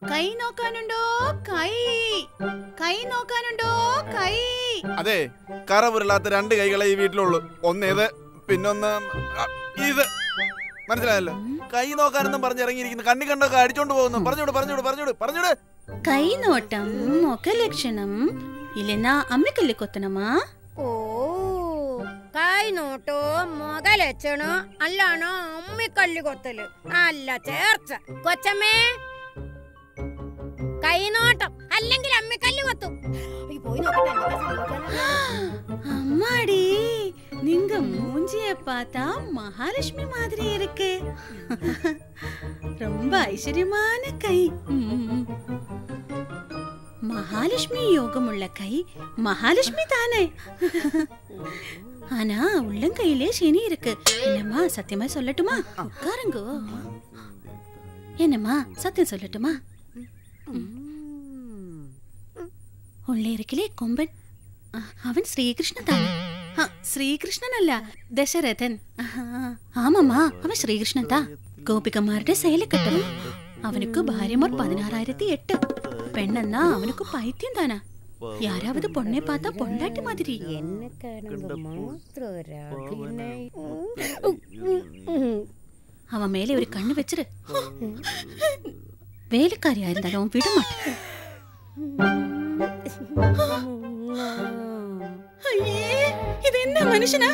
കൈ നോക്കാനുണ്ടോ കൈ കൈ നോക്കാനുണ്ടോ കൈ അതെ കറ പുരളാത്ത രണ്ട് കൈകളെ ഈ വീട്ടിലുള്ളൂ ഒന്നേത് പിന്നൊന്ന് അ, ഇത് മനസ്സിലായല്ലോ കൈ നോക്കാനൊന്നും പറഞ്ഞിറങ്ങിയിരിക്കുന്നു കണ്ണി കണ്ടൊക്കെ അടിച്ചോണ്ട് പോകുന്നു പറഞ്ഞോട് പറഞ്ഞോട് പറഞ്ഞോട് പറഞ്ഞോട് కై నోటం ఒక లక్షణం ఇల్లెనా అమ్మికల్లి కొత్తనమా ഓ കായ് നോട്ടോ മുതലച്ചണോ അല്ലാണോ അമ്മിക്കല്ല് കൊത്തല് അല്ല ചേർച്ച കൊച്ചമ്മേ കൈനോട്ടം അല്ലെങ്കിൽ അമ്മിക്കല്ല് കൊത്തും അയ്യോ, പോയി നോക്കട്ടെ എന്തൊക്കെ സംഭവിക്കാനാ. அம்மாடி நீங்க மூஞ்சிய பார்த்தா மகாலட்சுமி மாதிரி இருக்கு ரொம்ப ஐஸ்வர்யமான கை ம். மகாலட்சுமி யோகமுள்ள கை மகாலட்சுமி தானே ஆனா உள்ளங்கையிலே சனி இருக்கு என்னம்மா சத்தியமா சொல்லட்டுமா உட்காருங்கோ என்னம்மா சத்தியம் சொல்லட்டுமா ഉള്ളേ ഇരിക്കലേ കൊമ്പൻ ആ, അവൻ ശ്രീകൃഷ്ണൻ താൻ ആ, ശ്രീകൃഷ്ണനല്ല ദശരഥൻ ആഹാ. ആമമ്മാ അവൻ ശ്രീകൃഷ്ണൻ താ ഗോപികമാരുടെ സേലക്കെട്ടും അവനുക്ക് ഭാര്യമാർ പതിനാറായിരത്തി എട്ട് പെണ്ണെന്നാ അവനുക്ക് പൈത്യം താനാ யாராவது பொண்ணை பார்த்தா பொண்டாட்டி மாதிரி എന്നെ കാണുമ്പോ മാത്രം ഒരു അഭിനയം. அவன் மேலே ஒரு கண்ணு வச்சிரு வேலைக்காரியா இருந்தாலும் அவன் விட மாட்டான் ஐயே இது என்ன மனுஷனா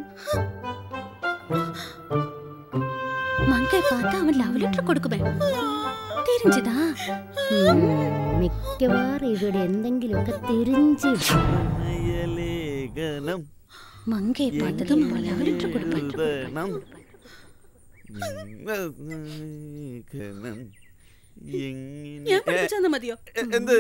மங்கை பார்த்தா அவன் லவ் லெட்டர் கொடுக்குவேன் தெரிஞ்சுதா ഉം, മിക്കവാറും ഇവിടെ എന്തെങ്കിലുമൊക്കെ തിരിഞ്ചിടും ലേഖനം மங்கை பார்த்ததும் லவ் லெட்டர் கொடுப்பேன் എഴുതണം. ലേഖനം. എങ്ങനെ- ഞാൻ പഠിപ്പിച്ചാ മതിയോ എ- എന്ത്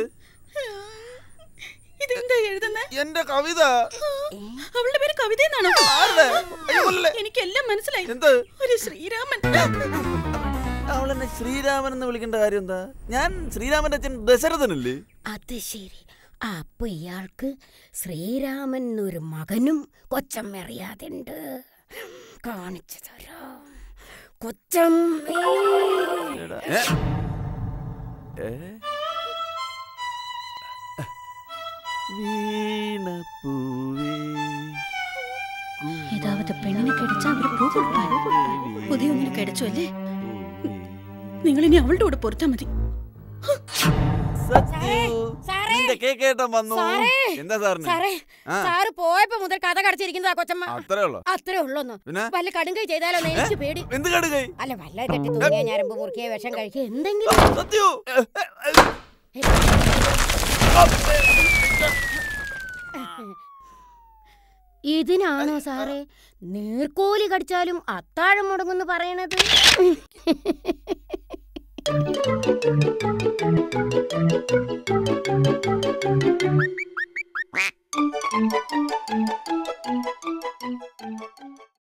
ഇതെന്താ എഴുതുന്ന എന്റെ കവിത അവളുടെ പേര് കവിത എന്നാണോ ആരുടെ? അയ്യോ, കൊല്ലല്ലേ. എനിക്കെല്ലാം മനസ്സിലായി എന്ത് ഒരു ശ്രീരാമൻ അവളെന്നെ ശ്രീരാമൻ എന്ന് വിളിക്കേണ്ട കാര്യം എന്താ ഞാൻ ശ്രീരാമന്റെ അച്ഛൻ ദശരഥനല്ലേ അത് ശരി അപ്പൊ ഇയാൾക്ക് ശ്രീരാമൻ എന്നൊരു മകനും കൊച്ചമ്മ അറിയാതുണ്ട് കാണിച്ചു തരാം കൊച്ചമ്മേ ഏ? ഏ? വീണപ്പൂവേ ഏതാവത് പെണ്ണിനെ കിടച്ച അവര് പൂ കൊടുപ്പാൻ പുതിയ ഒന്നിനെ കിടച്ചു അല്ലേ നിങ്ങൾ ഇനി അവളുടെ കൂടെ പൊറുത്താ മതി സത്യു, സാറേ, നിന്റെ കേക്കേട്ടൻ വന്നു സാറേ, എന്താ സാറിന് സാറേ ആ. സാറ് പോയപ്പോ മുതൽ കഥ കടച്ചിരിക്കുന്നതാ കൊച്ചമ്മ അത്രേ ഉള്ളു അത്രേ ഉള്ളൂന്ന് പിന്നെ വല്ല കടുങ്കൈ ചെയ്താലോ എനിക്ക് പേടി എന്ത് കടുകൈ അല്ല വല്ല കെട്ടി തൂങ്ങിയ ഞരമ്പ് മുറുക്കിയ വിഷം കഴിക്കുക എന്തെങ്കിലും സത്യു ഇതിനാണോ സാറേ നീർക്കോലി കടിച്ചാലും അത്താഴം മുടങ്ങുന്നു പറയണത്